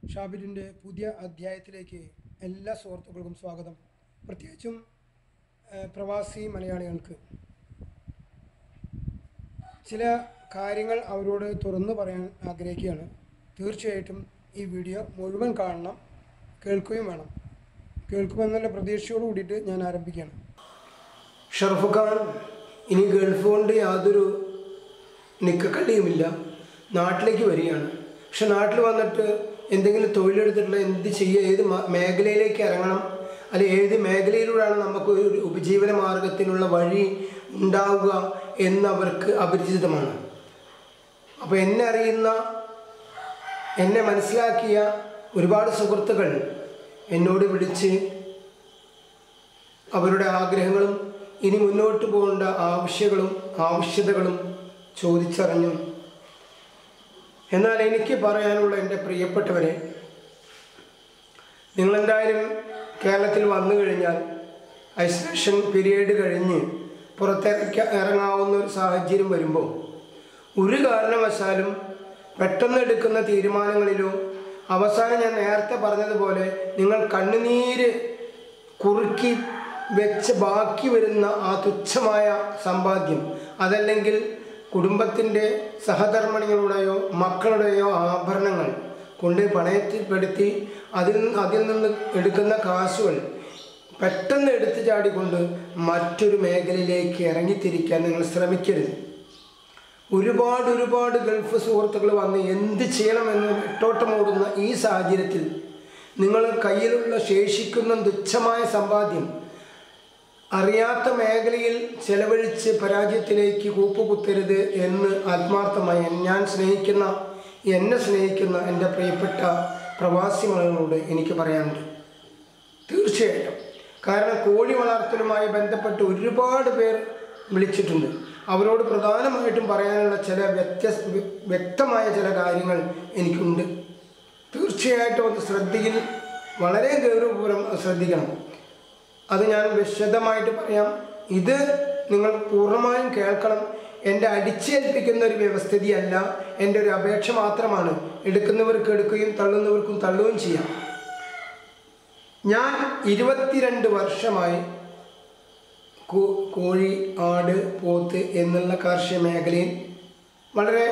ഷാബിലിൻ്റെ പുതിയ അധ്യായത്തിലേക്ക് എല്ലാ സുഹൃത്തുക്കൾക്കും സ്വാഗതം പ്രത്യേകിച്ചും ഏഹ്, പ്രവാസി മലയാളികൾക്ക് ചില കാര്യങ്ങൾ അവരോട് തുറന്നു പറയാൻ ആഗ്രഹിക്കുകയാണ് തീർച്ചയായിട്ടും ഈ വീഡിയോ മുഴുവൻ കാണണം കേൾക്കുകയും വേണം കേൾക്കുമെന്നുള്ള പ്രതീക്ഷയോട് കൂടിയിട്ട് ഞാൻ ആരംഭിക്കുകയാണ് ഷറഫ് ഖാൻ ഇനി ഗൾഫ് കൊണ്ട് യാതൊരു നിക്കക്കള്ളിയുമില്ല നാട്ടിലേക്ക് വരികയാണ് പക്ഷെ നാട്ടിൽ വന്നിട്ട് എന്തെങ്കിലും തൊഴിലെടുത്തിട്ടുള്ള എന്ത് ചെയ്യുക ഏത് മ- മേഖലയിലേക്ക് ഇറങ്ങണം അല്ലെ ഏത് മേഖലയിലൂടെയാണ് നമുക്ക് ഒരു ഉപജീവന മാർഗത്തിനുള്ള വഴി ഉണ്ടാവുക എന്നവർക്ക് അപരിചിതമാണ് അപ്പോൾ എന്നെ അറിയുന്ന എന്നെ മനസ്സിലാക്കിയ ഒരുപാട് സുഹൃത്തുക്കൾ എന്നോട് വിളിച്ച് അവരുടെ ആഗ്രഹങ്ങളും ഇനി മുന്നോട്ട് പോകേണ്ട ആവശ്യങ്ങളും ആവശ്യതകളും ചോദിച്ചറിഞ്ഞു എന്നാൽ എനിക്ക് പറയാനുള്ള എൻ്റെ പ്രിയപ്പെട്ടവരെ നിങ്ങളെന്തായാലും കേരളത്തിൽ വന്നു കഴിഞ്ഞാൽ ഐസൊലേഷൻ പീരീഡ് കഴിഞ്ഞ് പുറത്തേക്ക് ഇറങ്ങാവുന്ന ഒരു സാഹചര്യം വരുമ്പോൾ ഒരു കാരണവശാലും പെട്ടെന്ന് എടുക്കുന്ന തീരുമാനങ്ങളിലോ അവസാനം ഞാൻ നേരത്തെ പറഞ്ഞതുപോലെ നിങ്ങൾ കണ്ണുനീര് കുറുക്കി വെച്ച് ബാക്കി വരുന്ന ആ തുച്ഛമായ സമ്പാദ്യം അതല്ലെങ്കിൽ കുടുംബത്തിൻ്റെ സഹധർമ്മിണികളുടെയോ മക്കളുടെയോ ആഭരണങ്ങൾ കൊണ്ട് പണയത്തിൽപ്പെടുത്തി അതിൽ നിന്ന് അതിൽ നിന്ന് എടുക്കുന്ന കാശുകൾ പെട്ടെന്ന് എടുത്തു ചാടിക്കൊണ്ട് മറ്റൊരു മേഖലയിലേക്ക് ഇറങ്ങിത്തിരിക്കാൻ നിങ്ങൾ ശ്രമിക്കരുത് ഒരുപാട് ഒരുപാട് ഗൾഫ് സുഹൃത്തുക്കൾ വന്ന് എന്ത് ചെയ്യണമെന്ന് വെട്ടോട്ടമോടുന്ന ഈ സാഹചര്യത്തിൽ നിങ്ങൾ കയ്യിലുള്ള ശേഷിക്കുന്ന തുച്ഛമായ സമ്പാദ്യം അറിയാത്ത മേഖലയിൽ ചെലവഴിച്ച് പരാജയത്തിലേക്ക് കൂപ്പുകുത്തരുത് എന്ന് ആത്മാർത്ഥമായി ഞാൻ സ്നേഹിക്കുന്ന എന്നെ സ്നേഹിക്കുന്ന എൻ്റെ പ്രിയപ്പെട്ട പ്രവാസി മകളോട് എനിക്ക് പറയാനുണ്ട് തീർച്ചയായിട്ടും കാരണം കോഴി വളർത്തലുമായി ബന്ധപ്പെട്ട് ഒരുപാട് പേർ വിളിച്ചിട്ടുണ്ട് അവരോട് പ്രധാനമായിട്ടും പറയാനുള്ള ചില വ്യത്യസ്ത വ്യക്തമായ ചില കാര്യങ്ങൾ എനിക്കുണ്ട് തീർച്ചയായിട്ടും അത് ശ്രദ്ധയിൽ വളരെ ഗൗരവപൂർവ്വം ശ്രദ്ധിക്കണം അത് ഞാൻ വിശദമായിട്ട് പറയാം ഇത് നിങ്ങൾ പൂർണ്ണമായും കേൾക്കണം എൻ്റെ അടിച്ചേൽപ്പിക്കുന്ന ഒരു വ്യവസ്ഥിതിയല്ല എൻ്റെ ഒരു അപേക്ഷ മാത്രമാണ് എടുക്കുന്നവർക്ക് എടുക്കുകയും തള്ളുന്നവർക്കും തള്ളുകയും ചെയ്യാം ഞാൻ ഇരുപത്തിരണ്ട് വർഷമായി കോ- കോഴി ആട് പോത്ത് എന്നുള്ള കാർഷിക മേഖലയിൽ വളരെ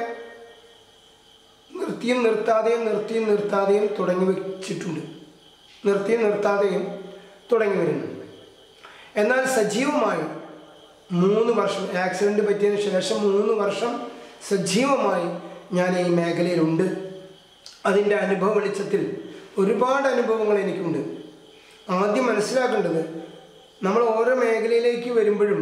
നിർത്തിയും നിർത്താതെയും നിർത്തിയും നിർത്താതെയും തുടങ്ങി വെച്ചിട്ടുണ്ട് നിർത്തിയും നിർത്താതെയും തുടങ്ങി വരുന്നുണ്ട് എന്നാൽ സജീവമായി മൂന്ന് വർഷം ആക്സിഡൻറ്റ് പറ്റിയതിന് ശേഷം മൂന്ന് വർഷം സജീവമായി ഞാൻ ഈ മേഖലയിലുണ്ട് അതിൻ്റെ അനുഭവ വെളിച്ചത്തിൽ ഒരുപാട് അനുഭവങ്ങൾ എനിക്കുണ്ട് ആദ്യം മനസ്സിലാക്കേണ്ടത് നമ്മൾ ഓരോ മേഖലയിലേക്ക് വരുമ്പോഴും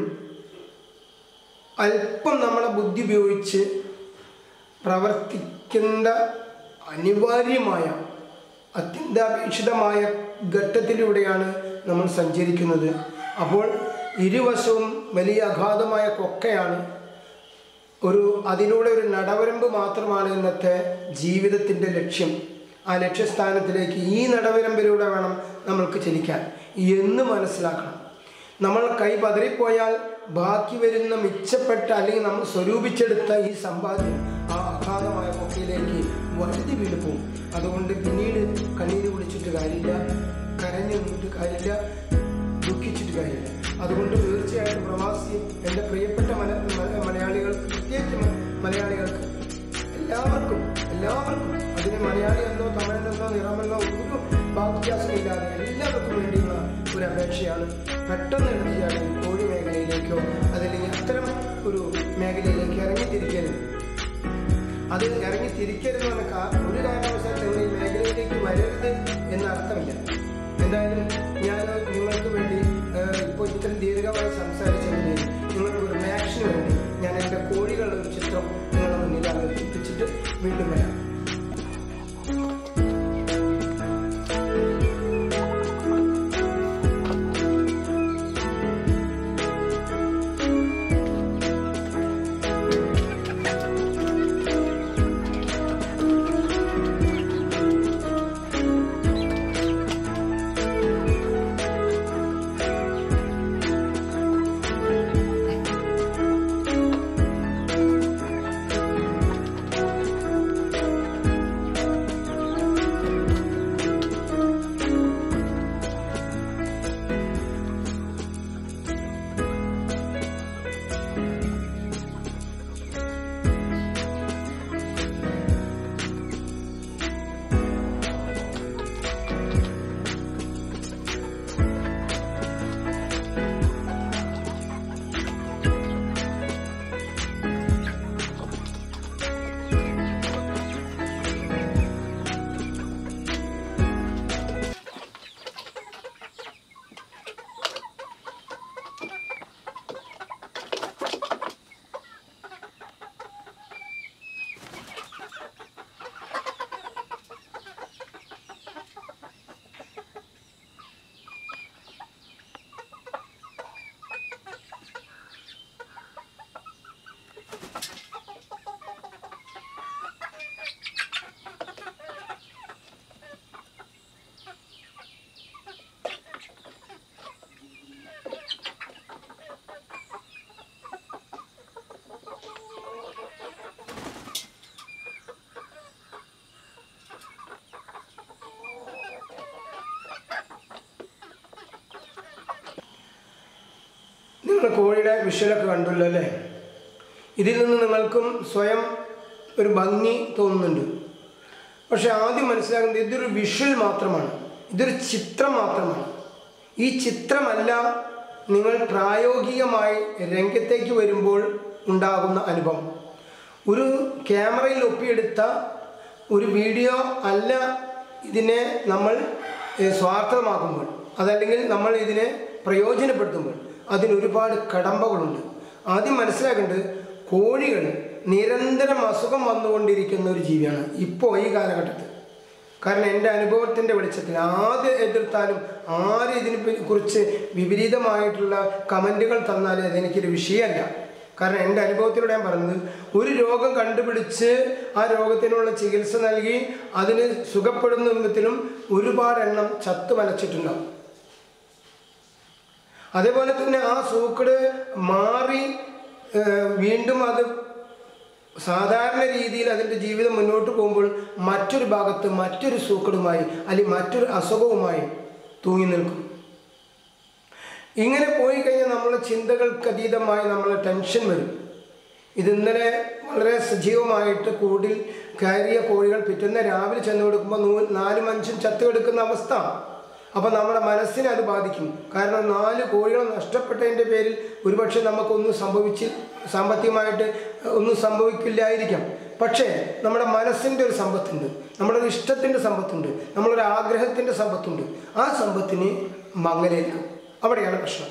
അല്പം നമ്മളെ ബുദ്ധി ഉപയോഗിച്ച് പ്രവർത്തിക്കേണ്ട അനിവാര്യമായ അത്യന്താപേക്ഷിതമായ ഘട്ടത്തിലൂടെയാണ് നമ്മൾ സഞ്ചരിക്കുന്നത് അപ്പോൾ ഇരുവശവും വലിയ അഗാധമായ കൊക്കയാണ് ഒരു അതിലൂടെ ഒരു നടവരമ്പ് മാത്രമാണ് ഇന്നത്തെ ജീവിതത്തിൻ്റെ ലക്ഷ്യം ആ ലക്ഷ്യസ്ഥാനത്തിലേക്ക് ഈ നടവരമ്പിലൂടെ വേണം നമ്മൾക്ക് ചലിക്കാൻ എന്ന് മനസ്സിലാക്കണം നമ്മൾ കൈ പതറിപ്പോയാൽ ബാക്കി വരുന്ന മിച്ചപ്പെട്ട അല്ലെങ്കിൽ നമ്മൾ സ്വരൂപിച്ചെടുത്ത ഈ സമ്പാദ്യം ആ അഗാധമായ കൊക്കയിലേക്ക് വഴുതി വീണ് പോകും അതുകൊണ്ട് പിന്നീട് കണ്ണീര് കുടിച്ചിട്ട് കാര്യമില്ല കരഞ്ഞു നിന്നിട്ട് കാര്യമില്ല ദുഃഖിച്ചിട്ട് കാര്യമില്ല അതുകൊണ്ട് തീർച്ചയായിട്ടും പ്രവാസി എൻ്റെ പ്രിയപ്പെട്ട മല മല- മലയാളികൾക്ക് പ്രത്യേകിച്ച് മ- മലയാളികൾക്ക് എല്ലാവർക്കും എല്ലാവർക്കും അതിന് മലയാളി എന്നോ തമിഴനെന്നോ നിറമെന്നോ ഒരു വ്യത്യാസമില്ലാതെ എല്ലാവർക്കും വേണ്ടിയുള്ള ഒരു അപേക്ഷയാണ് പെട്ടെന്ന് എടുത്ത് ചാടി കോഴി മേഖലയിലേക്കോ അതല്ലെങ്കിൽ അത്തരം ഒരു മേഖലയിലേക്ക് ഇറങ്ങിത്തിരിക്കരുത് അത് ഇറങ്ങി തിരിക്കരുത് എന്ന കാ- ഒരു കാരണവശാലും നിങ്ങൾ ഈ മേഖലയിലേക്ക് വരരുത് എന്ന അർത്ഥമില്ല എന്തായാലും ഞാൻ നിങ്ങൾക്ക് വേണ്ടി ഏഹ്, ഇപ്പോൾ ഇത്രയും ദീർഘമായി സംസാരിച്ചതിന് നിങ്ങൾക്ക് ഒരു റിയാക്ഷന് വേണ്ടി ഞാൻ എൻ്റെ കോഴികളുടെ ഒരു ചിത്രം നിങ്ങളുടെ മുന്നിൽ അവതരിപ്പിച്ചിട്ട് വീണ്ടും വരാം നിങ്ങൾ കോഴിയുടെ വിഷ്വലൊക്കെ കണ്ടല്ലോ അല്ലേ ഇതിൽ നിന്ന് നിങ്ങൾക്കും സ്വയം ഒരു ഭംഗി തോന്നുന്നുണ്ട് പക്ഷെ ആദ്യം മനസ്സിലാക്കുന്നത് ഇതൊരു വിഷ്വൽ മാത്രമാണ് ഇതൊരു ചിത്രം മാത്രമാണ് ഈ ചിത്രമല്ല നിങ്ങൾ പ്രായോഗികമായി രംഗത്തേക്ക് വരുമ്പോൾ ഉണ്ടാകുന്ന അനുഭവം ഒരു ക്യാമറയിൽ ഒപ്പിയെടുത്ത ഒരു വീഡിയോ അല്ല ഇതിനെ നമ്മൾ ഏഹ്, സ്വാർത്ഥമാക്കുമ്പോൾ അതല്ലെങ്കിൽ നമ്മൾ ഇതിനെ പ്രയോജനപ്പെടുത്തുമ്പോൾ അതിന് ഒരുപാട് കടമ്പകളുണ്ട് ആദ്യം മനസ്സിലാക്കേണ്ടത് കോഴികൾ നിരന്തരം അസുഖം വന്നുകൊണ്ടിരിക്കുന്ന ഒരു ജീവിയാണ് ഇപ്പോൾ ഈ കാലഘട്ടത്തിൽ കാരണം എൻ്റെ അനുഭവത്തിൻ്റെ വെളിച്ചത്തിൽ ആദ്യം എതിർത്താലും ആര് ഇതിനെ പറ്റി- കുറിച്ച് വിപരീതമായിട്ടുള്ള കമൻറ്റുകൾ തന്നാലും അതെനിക്കൊരു വിഷയമല്ല കാരണം എൻ്റെ അനുഭവത്തിലൂടെ ഞാൻ പറഞ്ഞത് ഒരു രോഗം കണ്ടുപിടിച്ച് ആ രോഗത്തിനുള്ള ചികിത്സ നൽകി അതിന് സുഖപ്പെടുന്ന വിധത്തിലും ഒരുപാട് എണ്ണം ചത്തു മലച്ചിട്ടുണ്ടാവും അതേപോലെ തന്നെ ആ സൂക്കട് മാറി ഏഹ്, വീണ്ടും അത് സാധാരണ രീതിയിൽ അതിൻ്റെ ജീവിതം മുന്നോട്ട് പോകുമ്പോൾ മറ്റൊരു ഭാഗത്ത് മറ്റൊരു സൂക്കടുമായി അല്ലെങ്കിൽ മറ്റൊരു അസുഖവുമായി തൂങ്ങി നിൽക്കും ഇങ്ങനെ പോയി കഴിഞ്ഞാൽ നമ്മളെ ചിന്തകൾക്ക് അതീതമായി നമ്മളെ ടെൻഷൻ വരും ഇത് ഇന്നലെ വളരെ സജീവമായിട്ട് കൂടിൽ കയറിയ കോഴികൾ പിറ്റുന്ന രാവിലെ ചെന്ന് കൊടുക്കുമ്പോൾ നൂ നാലും അഞ്ചും ചത്തു എടുക്കുന്ന അവസ്ഥ അപ്പോൾ നമ്മുടെ മനസ്സിനെ അത് ബാധിക്കും കാരണം നാല് കോഴികൾ നഷ്ടപ്പെട്ടതിൻ്റെ പേരിൽ ഒരുപക്ഷെ നമുക്കൊന്നും സംഭവിച്ച് സാമ്പത്തികമായിട്ട് ഒന്നും സംഭവിക്കില്ലായിരിക്കാം പക്ഷേ നമ്മുടെ മനസ്സിൻ്റെ ഒരു സമ്പത്തുണ്ട് നമ്മുടെ ഒരു ഇഷ്ടത്തിൻ്റെ സമ്പത്തുണ്ട് നമ്മളൊരു ആഗ്രഹത്തിൻ്റെ സമ്പത്തുണ്ട് ആ സമ്പത്തിന് മങ്ങലേൽക്കും അവിടെയാണ് പ്രശ്നം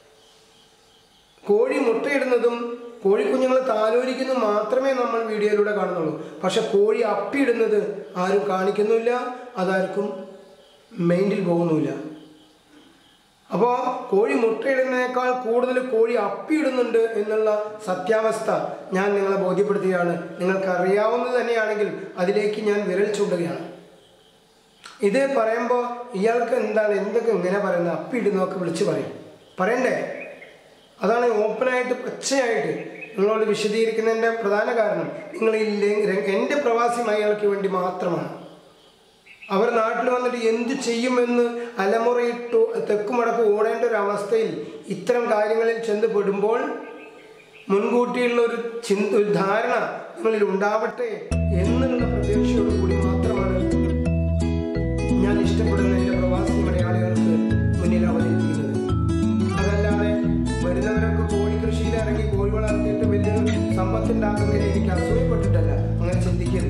കോഴി മുട്ടയിടുന്നതും കോഴിക്കുഞ്ഞുങ്ങളെ താലോലിക്കുന്നതും മാത്രമേ നമ്മൾ വീഡിയോയിലൂടെ കാണുന്നുള്ളൂ പക്ഷെ കോഴി അപ്പിയിടുന്നത് ആരും കാണിക്കുന്നില്ല അതാർക്കും മൈൻഡിൽ പോകുന്നില്ല അപ്പോൾ കോഴി മുട്ടയിടുന്നതിനേക്കാൾ കൂടുതൽ കോഴി അപ്പിയിടുന്നുണ്ട് എന്നുള്ള സത്യാവസ്ഥ ഞാൻ നിങ്ങളെ ബോധ്യപ്പെടുത്തുകയാണ് നിങ്ങൾക്ക് അറിയാവുന്നത് തന്നെയാണെങ്കിൽ അതിലേക്ക് ഞാൻ വിരൽ ചൂണ്ടുകയാണ് ഇത് പറയുമ്പോൾ ഇയാൾക്ക് എന്താണ് എന്തൊക്കെ ഇങ്ങനെ പറയുന്നത് അപ്പിയിടുന്നതൊക്കെ വിളിച്ച് പറയും പറയണ്ടേ അതാണ് ഓപ്പണായിട്ട് പച്ചയായിട്ട് നിങ്ങളോട് വിശദീകരിക്കുന്നതിൻ്റെ പ്രധാന കാരണം നിങ്ങൾ ഈ ലെ- ര- എൻ്റെ പ്രവാസി മലയാളിക്ക് വേണ്ടി മാത്രമാണ് അവർ നാട്ടിൽ വന്നിട്ട് എന്ത് ചെയ്യുമെന്ന് അലമുറയിട്ടു തെക്കുമടക്ക് ഓടേണ്ട ഒരു അവസ്ഥയിൽ ഇത്തരം കാര്യങ്ങളിൽ ചെന്ന് പെടുമ്പോൾ മുൻകൂട്ടിയുള്ള ഒരു ചിന്ത ഒരു ധാരണ നിങ്ങളിൽ ഉണ്ടാവട്ടെ എന്നുള്ള പ്രതീക്ഷയോട് കൂടി മാത്രമാണ് ഞാൻ ഇഷ്ടപ്പെടുന്ന എൻ്റെ പ്രവാസി മലയാളികൾക്ക് മുന്നിൽ അവതരിപ്പിക്കുന്നത് അതല്ലാതെ വരുന്നവരൊക്കെ കോഴി കൃഷിയിൽ ഇറങ്ങി കോഴി വളർത്തിയിട്ട് വലിയൊരു സമ്പത്തുണ്ടാക്കുന്നതിന് എനിക്ക് അസൂയപ്പെട്ടിട്ടല്ല അങ്ങനെ ചിന്തിക്കരുത്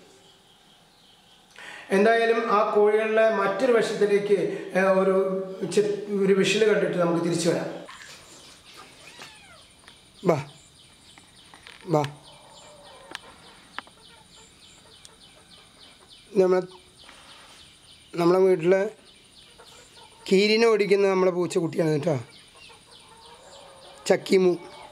എന്തായാലും ആ കോഴികളുടെ മറ്റൊരു വശത്തിലേക്ക് ഏഹ്, ഒരു ചി- ഒരു വിഷല് കണ്ടിട്ട് നമുക്ക് തിരിച്ചു വരാം ബാ ബാ നമ്മളെ നമ്മളെ വീട്ടിൽ കീരിനെ ഓടിക്കുന്ന നമ്മളെ പൂച്ചക്കുട്ടിയാണ് കേട്ടോ ചക്കിമു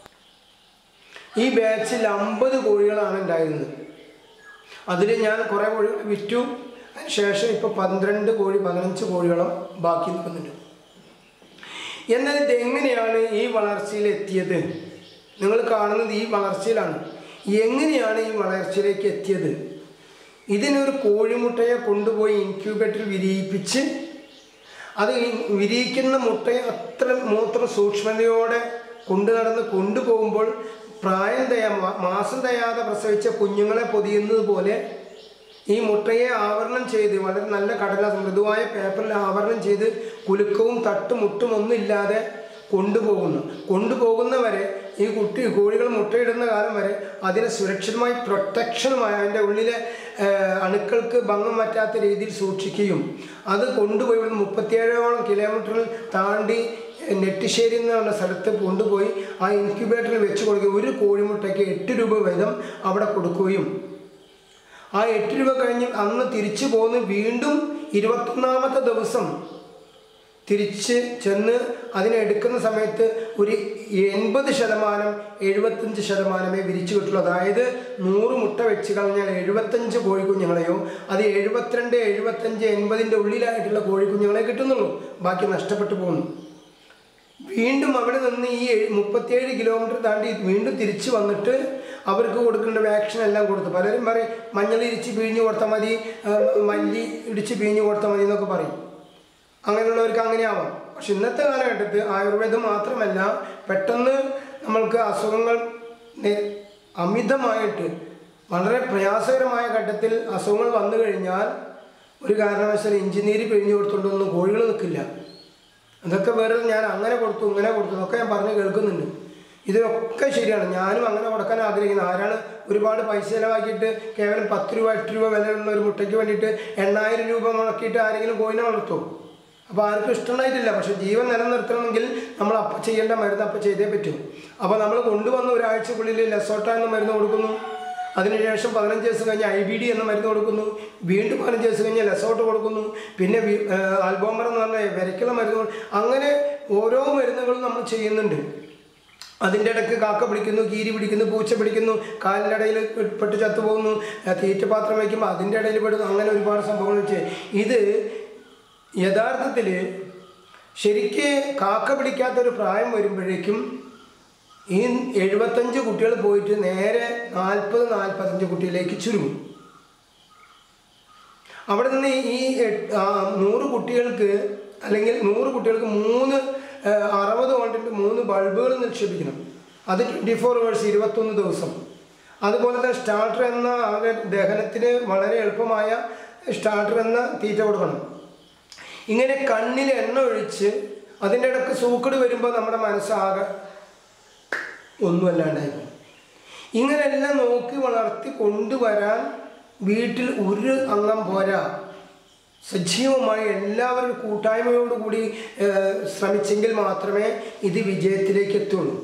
ഈ ബാച്ചിൽ അമ്പത് കോഴികളാണ് ഉണ്ടായിരുന്നത് അതിൽ ഞാൻ കുറേ കോഴികൾ വിറ്റു അതിന് ശേഷം ഇപ്പോൾ പന്ത്രണ്ട് കോഴി പതിനഞ്ച് കോഴികളും ബാക്കി നിൽക്കുന്നുണ്ട് എന്നാൽ ഇത് എങ്ങനെയാണ് ഈ വളർച്ചയിൽ എത്തിയത് നിങ്ങൾ കാണുന്നത് ഈ വളർച്ചയിലാണ് എങ്ങനെയാണ് ഈ വളർച്ചയിലേക്ക് എത്തിയത് ഇതിനൊരു കോഴിമുട്ടയെ കൊണ്ടുപോയി ഇൻക്യൂബേറ്ററിൽ വിരിയിപ്പിച്ച് അത് ഈ വിരിയിക്കുന്ന മുട്ടയെ അത്ര മൂത്ര സൂക്ഷ്മതയോടെ കൊണ്ടു നടന്ന് കൊണ്ടുപോകുമ്പോൾ പ്രായം തയ്യാ മാ- മാസം തയ്യാതെ പ്രസവിച്ച കുഞ്ഞുങ്ങളെ പൊതിയുന്നത് പോലെ ഈ മുട്ടയെ ആവരണം ചെയ്ത് വളരെ നല്ല കടലാസ് മൃദുവായ പേപ്പറിൽ ആവരണം ചെയ്ത് കുലുക്കവും തട്ടും മുട്ടും ഒന്നും ഇല്ലാതെ കൊണ്ടുപോകുന്നു കൊണ്ടുപോകുന്നവരെ ഈ കുട്ടി കോഴികൾ മുട്ടയിടുന്ന കാലം വരെ അതിനെ സുരക്ഷിതമായി പ്രൊട്ടക്ഷനുമായി അതിൻ്റെ ഉള്ളിലെ ആ, അണുക്കൾക്ക് ഭംഗം പറ്റാത്ത രീതിയിൽ സൂക്ഷിക്കുകയും അത് കൊണ്ടുപോയി ഇവിടുന്ന് മുപ്പത്തിയേഴോളം കിലോമീറ്ററിൽ താണ്ടി നെട്ടിശ്ശേരി എന്നുള്ള സ്ഥലത്ത് കൊണ്ടുപോയി ആ ഇൻക്യുബേറ്ററിൽ വെച്ച് കൊടുക്കുകയും ഒരു കോഴിമുട്ടയ്ക്ക് എട്ട് രൂപ വീതം അവിടെ കൊടുക്കുകയും ആ എട്ട് രൂപ കഴിഞ്ഞ് അന്ന് തിരിച്ചു പോന്ന് വീണ്ടും ഇരുപത്തൊന്നാമത്തെ ദിവസം തിരിച്ച് ചെന്ന് അതിനെ എടുക്കുന്ന സമയത്ത് ഒരു എൺപത് ശതമാനം എഴുപത്തഞ്ച് ശതമാനമേ വിരിച്ചു കിട്ടുള്ളൂ അതായത് നൂറ് മുട്ട വെച്ച് കളഞ്ഞാൽ എഴുപത്തഞ്ച് കോഴിക്കുഞ്ഞുങ്ങളെയോ അത് എഴുപത്തിരണ്ട് എഴുപത്തഞ്ച് എൺപതിൻ്റെ ഉള്ളിലായിട്ടുള്ള കോഴിക്കുഞ്ഞുങ്ങളെ കിട്ടുന്നുള്ളൂ ബാക്കി നഷ്ടപ്പെട്ടു പോകുന്നു വീണ്ടും അവിടെ നിന്ന് ഈ എഴ്- മുപ്പത്തിയേഴ് കിലോമീറ്റർ താണ്ടി വീണ്ടും തിരിച്ചു വന്നിട്ട് അവർക്ക് കൊടുക്കേണ്ട വാക്സിൻ എല്ലാം കൊടുത്തു പലരും പറയും മഞ്ഞൾ ഇരിച്ച് പിഴിഞ്ഞ് കൊടുത്താൽ മതി ആ, മല്ലി ഇടിച്ച് പിഴിഞ്ഞ് കൊടുത്താൽ മതി എന്നൊക്കെ പറയും അങ്ങനെയുള്ളവർക്ക് അങ്ങനെ ആവാം പക്ഷെ ഇന്നത്തെ കാലഘട്ടത്തിൽ ആയുർവേദം മാത്രമല്ല പെട്ടെന്ന് നമ്മൾക്ക് അസുഖങ്ങൾ നെ- അമിതമായിട്ട് വളരെ പ്രയാസകരമായ ഘട്ടത്തിൽ അസുഖങ്ങൾ വന്നു കഴിഞ്ഞാൽ ഒരു കാരണവശാലും എഞ്ചിനീയർ പിഴിഞ്ഞു കൊടുത്തുകൊണ്ടൊന്നും കോഴികൾ നിൽക്കില്ല അതൊക്കെ വേറെ ഞാൻ അങ്ങനെ കൊടുത്തു ഇങ്ങനെ കൊടുത്തു എന്നൊക്കെ ഞാൻ പറഞ്ഞ് കേൾക്കുന്നുണ്ട് ഇതിനൊക്കെ ശരിയാണ് ഞാനും അങ്ങനെ കൊടുക്കാൻ ആഗ്രഹിക്കുന്നു ആരാണ് ഒരുപാട് പൈസ ചിലവാക്കിയിട്ട് കേവലം പത്ത് രൂപ എട്ട് രൂപ വിലയുള്ള ഒരു മുട്ടയ്ക്ക് വേണ്ടിയിട്ട് എണ്ണായിരം രൂപ മുടക്കിയിട്ട് ആരെങ്കിലും കോയിനെ വളർത്തും അപ്പോൾ ആർക്കും ഇഷ്ടമുണ്ടായിട്ടില്ല പക്ഷെ ജീവൻ നിലനിർത്തണമെങ്കിൽ നമ്മൾ അപ്പം ചെയ്യേണ്ട മരുന്ന് അപ്പം ചെയ്തേ പറ്റൂ അപ്പോൾ നമ്മൾ കൊണ്ടുവന്ന ഒരാഴ്ചക്കുള്ളിൽ ലെസോട്ട എന്ന മരുന്ന് കൊടുക്കുന്നു അതിനുശേഷം പതിനഞ്ച് ദിവസം കഴിഞ്ഞ് ഐ ബി ഡി എന്ന മരുന്ന് കൊടുക്കുന്നു വീണ്ടും പതിനഞ്ച് ദിവസം കഴിഞ്ഞ് ലെസോട്ട് കൊടുക്കുന്നു പിന്നെ വി- ആ, ആൽബോമർ എന്ന് പറഞ്ഞ വിരയ്ക്കുള്ള മരുന്ന് കൊടു- അങ്ങനെ ഓരോ മരുന്നുകളും നമ്മൾ ചെയ്യുന്നുണ്ട് അതിൻ്റെ ഇടയ്ക്ക് കാക്ക പിടിക്കുന്നു കീരി പിടിക്കുന്നു പൂച്ച പിടിക്കുന്നു കാലിൻ്റെ ഇടയിൽ പെട്ട് ചത്തുപോകുന്നു ആ, തീറ്റപാത്രം വയ്ക്കുമ്പോൾ അതിൻ്റെ ഇടയിൽ പെടുന്നു അങ്ങനെ ഒരുപാട് സംഭവങ്ങൾ വെച്ച് ഇത് യഥാർത്ഥത്തിൽ ശരിക്ക് കാക്ക പിടിക്കാത്തൊരു പ്രായം വരുമ്പോഴേക്കും ഈ എഴുപത്തഞ്ച് കുട്ടികൾ പോയിട്ട് നേരെ നാൽപ്പത് നാൽപ്പത്തഞ്ച് കുട്ടിയിലേക്ക് ചുരുങ്ങും അവിടെ നിന്ന് ഈ എട്ട്- ആ, നൂറ് കുട്ടികൾക്ക് അല്ലെങ്കിൽ നൂറ് കുട്ടികൾക്ക് മൂന്ന് ആ, അറുപത് വോൾട്ടിൻ്റെ മൂന്ന് ബൾബുകൾ നിക്ഷേപിക്കണം അത് ട്വൻറ്റി ഫോർ അവേഴ്സ് ഇരുപത്തൊന്ന് ദിവസം അതുപോലെ തന്നെ സ്റ്റാർട്ടർ എന്ന അവരുടെ ദഹനത്തിന് വളരെ എളുപ്പമായ സ്റ്റാർട്ടർ എന്ന തീറ്റ കൊടുക്കണം ഇങ്ങനെ കണ്ണിൽ എണ്ണ ഒഴിച്ച് അതിൻ്റെ ഇടയ്ക്ക് സൂക്കട് വരുമ്പോൾ നമ്മുടെ മനസ്സാകെ ഒന്നുമല്ലാണ്ടായിരുന്നു ഇങ്ങനെല്ലാം നോക്കി വളർത്തി കൊണ്ടുവരാൻ വീട്ടിൽ ഒരു അംഗം പോരാ സജീവമായി എല്ലാവരും കൂട്ടായ്മയോടുകൂടി ഏഹ്, ശ്രമിച്ചെങ്കിൽ മാത്രമേ ഇത് വിജയത്തിലേക്ക് എത്തുള്ളൂ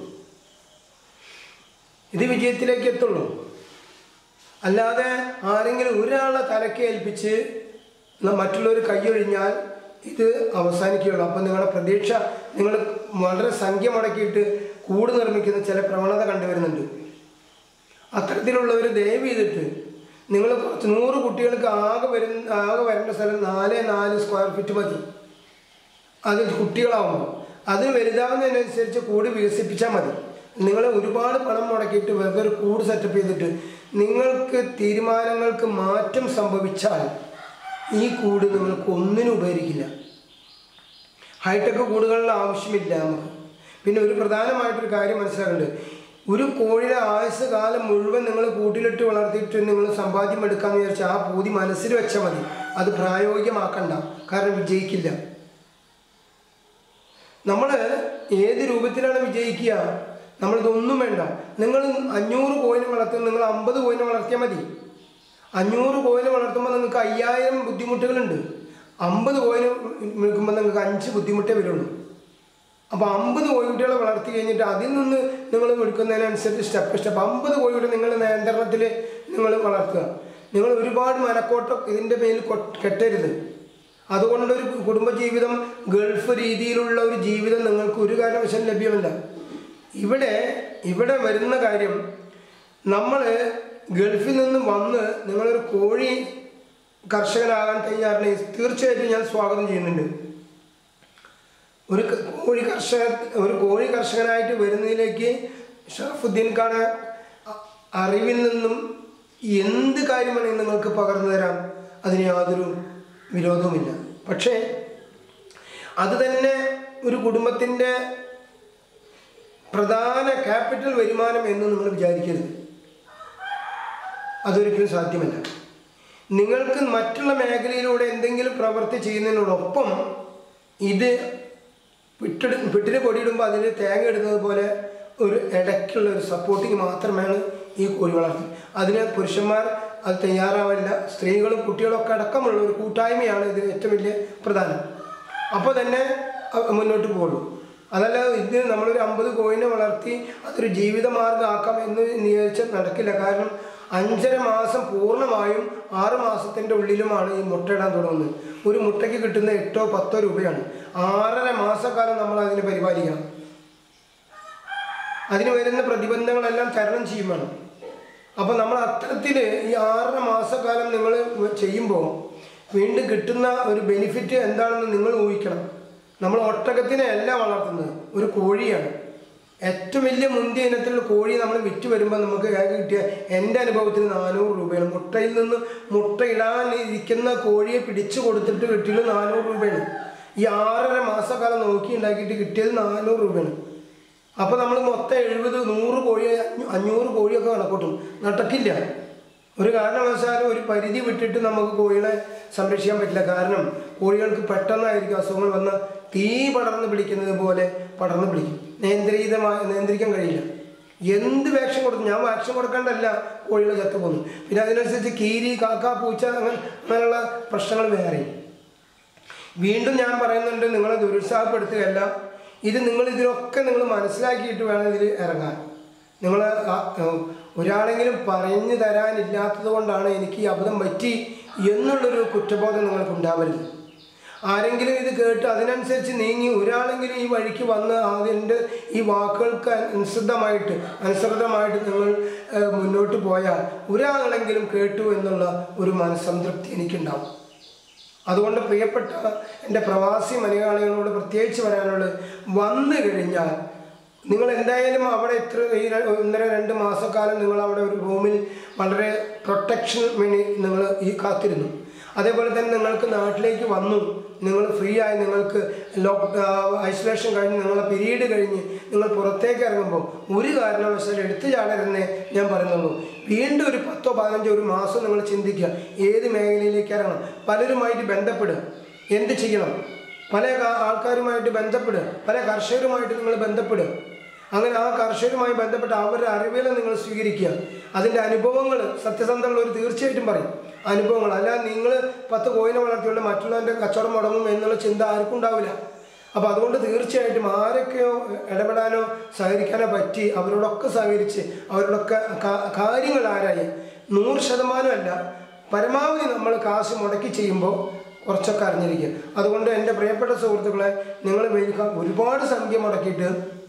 ഇത് വിജയത്തിലേക്ക് എത്തുള്ളൂ അല്ലാതെ ആരെങ്കിലും ഒരാളെ തലക്ക് ഏൽപ്പിച്ച് ന- മറ്റുള്ളവർ കൈയൊഴിഞ്ഞാൽ ഇത് അവസാനിക്കുകയുള്ളൂ അപ്പം നിങ്ങളുടെ പ്രതീക്ഷ നിങ്ങൾ വളരെ സംഖ്യ മുടക്കിയിട്ട് കൂട് നിർമ്മിക്കുന്ന ചില പ്രവണത കണ്ടുവരുന്നുണ്ട് അത്തരത്തിലുള്ളവർ ദയവ് ചെയ്തിട്ട് നിങ്ങൾ കുറച്ച് നൂറ് കുട്ടികൾക്ക് ആകെ വരുന്ന ആകെ വരേണ്ട സ്ഥലം നാല് നാല് സ്ക്വയർ ഫീറ്റ് മതി അത് കുട്ടികളാവുമ്പോൾ അത് വലുതാവുന്നതിനനുസരിച്ച് കൂട് വികസിപ്പിച്ചാൽ മതി നിങ്ങൾ ഒരുപാട് പണം മുടക്കിയിട്ട് വെറുതെ ഒരു കൂട് സെറ്റപ്പ് ചെയ്തിട്ട് നിങ്ങൾക്ക് തീരുമാനങ്ങൾക്ക് മാറ്റം സംഭവിച്ചാൽ ഈ കൂട് നിങ്ങൾക്ക് ഒന്നിനും ഉപകരിക്കില്ല ഹൈടെക് കൂടുകളുടെ ആവശ്യമില്ല നമുക്ക് പിന്നെ ഒരു പ്രധാനമായിട്ടൊരു കാര്യം മനസ്സിലാക്കേണ്ടത് ഒരു കോഴിയുടെ ആയുസ് കാലം മുഴുവൻ നിങ്ങൾ കൂട്ടിലിട്ട് വളർത്തിയിട്ട് നിങ്ങൾ സമ്പാദ്യം എടുക്കാന്ന് വിചാരിച്ചാൽ ആ പൂതി മനസ്സിൽ വെച്ചാൽ മതി അത് പ്രായോഗികമാക്കണ്ട കാരണം വിജയിക്കില്ല നമ്മൾ ഏത് രൂപത്തിലാണ് വിജയിക്കുക നമ്മളിതൊന്നും വേണ്ട നിങ്ങൾ അഞ്ഞൂറ് കോയിനെ വളർത്തുന്ന നിങ്ങൾ അമ്പത് കോയിനെ വളർത്തിയാൽ മതി അഞ്ഞൂറ് കോയിനെ വളർത്തുമ്പോൾ നിങ്ങൾക്ക് അയ്യായിരം ബുദ്ധിമുട്ടുകളുണ്ട് അമ്പത് കോയിന് നിൽക്കുമ്പോൾ നിങ്ങൾക്ക് അഞ്ച് ബുദ്ധിമുട്ടേ വരുള്ളൂ അപ്പോൾ അമ്പത് കോഴിക്കുട്ടികളെ വളർത്തി കഴിഞ്ഞിട്ട് അതിൽ നിന്ന് നിങ്ങൾ എടുക്കുന്നതിനനുസരിച്ച് സ്റ്റെപ്പ് സ്റ്റെപ്പ് അമ്പത് കോഴിക്കുട്ടി നിങ്ങൾ നിയന്ത്രണത്തിൽ നിങ്ങൾ വളർത്തുക നിങ്ങൾ ഒരുപാട് മനക്കോട്ട ഇതിൻ്റെ മേൽ കൊ- കെട്ടരുത് അതുകൊണ്ടൊരു കുടുംബജീവിതം ഗൾഫ് രീതിയിലുള്ള ഒരു ജീവിതം നിങ്ങൾക്ക് ഒരു കാരണവശാലും ലഭ്യമല്ല ഇവിടെ ഇവിടെ വരുന്ന കാര്യം നമ്മൾ ഗൾഫിൽ നിന്ന് വന്ന് നിങ്ങളൊരു കോഴി കർഷകനാകാൻ തയ്യാറുണ്ടെങ്കിൽ തീർച്ചയായിട്ടും ഞാൻ സ്വാഗതം ചെയ്യുന്നുണ്ട് ഒരു ക- കോഴി കർഷക ഒരു കോഴി കർഷകനായിട്ട് വരുന്നതിലേക്ക് ഷറഫുദ്ദീൻ ഖാൻ അറിവിൽ നിന്നും എന്ത് കാര്യമാണെങ്കിൽ നിങ്ങൾക്ക് പകർന്നു തരാം അതിന് യാതൊരു വിരോധവുമില്ല പക്ഷേ അത് തന്നെ ഒരു കുടുംബത്തിൻ്റെ പ്രധാന ക്യാപിറ്റൽ വരുമാനം എന്ന് നിങ്ങൾ വിചാരിക്കരുത് അതൊരിക്കലും സാധ്യമല്ല നിങ്ങൾക്ക് മറ്റുള്ള മേഖലയിലൂടെ എന്തെങ്കിലും പ്രവൃത്തി ചെയ്യുന്നതിനോടൊപ്പം ഇത് വിട്ടിട് വിട്ടിന് പൊടിയിടുമ്പോൾ അതിൽ തേങ്ങ ഇടുന്നത് പോലെ ഒരു ഇടയ്ക്കുള്ള ഒരു സപ്പോർട്ടിങ് മാത്രമാണ് ഈ കോഴി വളർത്തൽ അതിന് പുരുഷന്മാർ അത് തയ്യാറാവില്ല സ്ത്രീകളും കുട്ടികളൊക്കെ അടക്കമുള്ള ഒരു കൂട്ടായ്മയാണ് ഇതിന് ഏറ്റവും വലിയ പ്രധാനം അപ്പോൾ തന്നെ അ- മുന്നോട്ട് പോകുള്ളൂ അതല്ല ഇത് നമ്മളൊരു അമ്പത് കോയിനെ വളർത്തി അതൊരു ജീവിതമാർഗ്ഗം ആക്കാം എന്ന് വിചാരിച്ചാൽ നടക്കില്ല കാരണം അഞ്ചര മാസം പൂർണ്ണമായും ആറ് മാസത്തിൻ്റെ ഉള്ളിലുമാണ് ഈ മുട്ടയിടാൻ തുടങ്ങുന്നത് ഒരു മുട്ടയ്ക്ക് കിട്ടുന്ന എട്ടോ പത്തോ രൂപയാണ് ആറര മാസക്കാലം നമ്മൾ അതിനെ പരിപാലിക്കണം അതിന് വരുന്ന പ്രതിബന്ധങ്ങളെല്ലാം തരണം ചെയ്യും വേണം അപ്പോൾ നമ്മൾ അത്തരത്തിൽ ഈ ആറര മാസക്കാലം നിങ്ങൾ ചെയ്യുമ്പോൾ വീണ്ടും കിട്ടുന്ന ഒരു ബെനിഫിറ്റ് എന്താണെന്ന് നിങ്ങൾ ഊഹിക്കണം നമ്മൾ ഒട്ടകത്തിനെ അല്ല വളർത്തുന്നത് ഒരു കോഴിയാണ് ഏറ്റവും വലിയ മുന്തിയ ഇനത്തിലുള്ള കോഴി നമ്മൾ വിറ്റ് വരുമ്പോൾ നമുക്ക് ആകെ കിട്ടിയ എൻ്റെ അനുഭവത്തിൽ നാനൂറ് രൂപയാണ് മുട്ടയിൽ നിന്ന് മുട്ട ഇടാൻ ഇരിക്കുന്ന കോഴിയെ പിടിച്ചു കൊടുത്തിട്ട് കിട്ടിയത് നാനൂറ് രൂപയാണ് ഈ ആറര മാസക്കാലം നോക്കി ഉണ്ടാക്കിയിട്ട് കിട്ടിയത് നാനൂറ് രൂപയാണ് അപ്പോൾ നമ്മൾ മൊത്തം എഴുപത് നൂറ് കോഴി അഞ്ഞൂ- അഞ്ഞൂറ് കോഴിയൊക്കെ കണക്കൂട്ടും നടക്കില്ല ഒരു കാരണവശാലും ഒരു പരിധി വിട്ടിട്ട് നമുക്ക് കോഴികളെ സംരക്ഷിക്കാൻ പറ്റില്ല കാരണം കോഴികൾക്ക് പെട്ടെന്നായിരിക്കും അസുഖങ്ങൾ വന്ന് തീ പടർന്ന് പിടിക്കുന്നത് പോലെ പടർന്ന് പിടിക്കും നിയന്ത്രിതമായി നിയന്ത്രിക്കാൻ കഴിയില്ല എന്ത് വാക്സിൻ കൊടുത്തു ഞാൻ വാക്സിൻ കൊടുക്കാണ്ടല്ല കോഴികൾ ചത്തുപോകുന്നു പിന്നെ അതിനനുസരിച്ച് കീരി കാക്ക പൂച്ച അങ്ങനെ അങ്ങനെയുള്ള പ്രശ്നങ്ങൾ വേറെയും വീണ്ടും ഞാൻ പറയുന്നുണ്ട് നിങ്ങളെ നിരുത്സാഹപ്പെടുത്തുകയല്ല ഇത് നിങ്ങൾ ഇതിലൊക്കെ നിങ്ങൾ മനസ്സിലാക്കിയിട്ട് വേണം ഇതിൽ ഇറങ്ങാൻ നിങ്ങൾ ഒരാളെങ്കിലും പറഞ്ഞു തരാനില്ലാത്തത് കൊണ്ടാണ് എനിക്ക് ഈ അബദ്ധം പറ്റി എന്നുള്ളൊരു കുറ്റബോധം നിങ്ങൾക്ക് ഉണ്ടാവരുത് ആരെങ്കിലും ഇത് കേട്ട് അതിനനുസരിച്ച് നീങ്ങി ഒരാളെങ്കിലും ഈ വഴിക്ക് വന്ന് അതിൻ്റെ ഈ വാക്കുകൾക്ക് അനുസൃതമായിട്ട് അനുസൃതമായിട്ട് നിങ്ങൾ ഏഹ്, മുന്നോട്ട് പോയാൽ ഒരാളെങ്കിലും കേട്ടു എന്നുള്ള ഒരു മനസ്സംതൃപ്തി എനിക്കുണ്ടാവും അതുകൊണ്ട് പ്രിയപ്പെട്ട എൻ്റെ പ്രവാസി മലയാളികളോട് പ്രത്യേകിച്ച് പറയാനുള്ളത് വന്നു കഴിഞ്ഞാൽ നിങ്ങൾ എന്തായാലും അവിടെ ഇത്ര ഈ ര- ഒന്നര രണ്ട് മാസക്കാലം നിങ്ങൾ അവിടെ ഒരു റൂമിൽ വളരെ പ്രൊട്ടക്ഷൻ വേണ്ടി നിങ്ങൾ ഈ കാത്തിരുന്നു അതേപോലെ തന്നെ നിങ്ങൾക്ക് നാട്ടിലേക്ക് വന്നു നിങ്ങൾ ഫ്രീ ആയി നിങ്ങൾക്ക് ലോക്ക് ഐസൊലേഷൻ കഴിഞ്ഞ് നിങ്ങളെ പീരീഡ് കഴിഞ്ഞ് നിങ്ങൾ പുറത്തേക്ക് ഇറങ്ങുമ്പോൾ ഒരു കാരണവശാലും എടുത്തു ചാടരുന്നേ ഞാൻ പറയുന്നുള്ളൂ വീണ്ടും ഒരു പത്തോ പതിനഞ്ചോ ഒരു മാസം നിങ്ങൾ ചിന്തിക്കുക ഏത് മേഖലയിലേക്ക് ഇറങ്ങണം പലരുമായിട്ട് ബന്ധപ്പെടുക എന്ത് ചെയ്യണം പല കാ- ആൾക്കാരുമായിട്ട് ബന്ധപ്പെടുക പല കർഷകരുമായിട്ട് നിങ്ങൾ ബന്ധപ്പെടുക അങ്ങനെ ആ കർഷകരുമായി ബന്ധപ്പെട്ട അവരുടെ അറിവുകൾ നിങ്ങൾ സ്വീകരിക്കുക അതിൻ്റെ അനുഭവങ്ങൾ സത്യസന്ധമുള്ളവർ തീർച്ചയായിട്ടും പറയും അനുഭവങ്ങൾ അല്ലാതെ നിങ്ങൾ പത്ത് കോയിനെ വളർത്തിയുള്ള മറ്റുള്ളവൻ്റെ കച്ചവടം മുടങ്ങും എന്നുള്ള ചിന്ത ആർക്കും ഉണ്ടാവില്ല അപ്പോൾ അതുകൊണ്ട് തീർച്ചയായിട്ടും ആരൊക്കെയോ ഇടപെടാനോ സഹകരിക്കാനോ പറ്റി അവരോടൊക്കെ സഹകരിച്ച് അവരോടൊക്കെ കാ- കാര്യങ്ങൾ ആരായി നൂറ് ശതമാനമല്ല പരമാവധി നമ്മൾ കാശ് മുടക്കി ചെയ്യുമ്പോൾ കുറച്ചൊക്കെ അറിഞ്ഞിരിക്കുക അതുകൊണ്ട് എൻ്റെ പ്രിയപ്പെട്ട സുഹൃത്തുക്കളെ നിങ്ങൾ വലിയ ഒരുപാട് സംഖ്യ മുടക്കിയിട്ട്